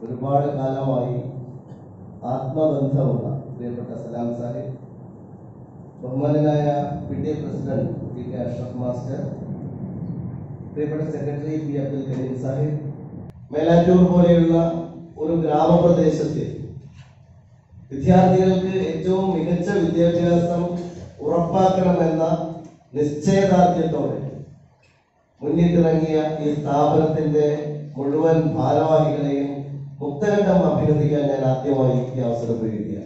ഒരുപാട് കാലമായി ആത്മബന്ധമുള്ള പ്രിയപ്പെട്ട സലാം സാഹിബ് ബഹുമാനനായ P T A president P K Ashraf master പ്രിയപ്പെട്ട സെക്രട്ടറി പി അബ്ദുൽ കരീം സാഹിബ് മേലാറ്റൂർ പോലെയുള്ള ഒരു ഗ്രാമപ്രദേശത്തിൽ വിദ്യാർത്ഥികൾക്ക് ഏറ്റവും മികച്ച വിദ്യാഭ്യാസം ഉറപ്പാക്കണമെന്ന നിശ്ചയദാർഢ്യത്തോടെ മുന്നിട്ടിറങ്ങിയ ഈ സ്ഥാപനത്തിന്റെ മുഴുവൻ ഭാരവാഹികളെയും മുക്തകണ്ഠം അഭിനന്ദിക്കാൻ ഞാൻ ആദ്യമായി ഈ അവസരം ഉപയോഗിക്കുക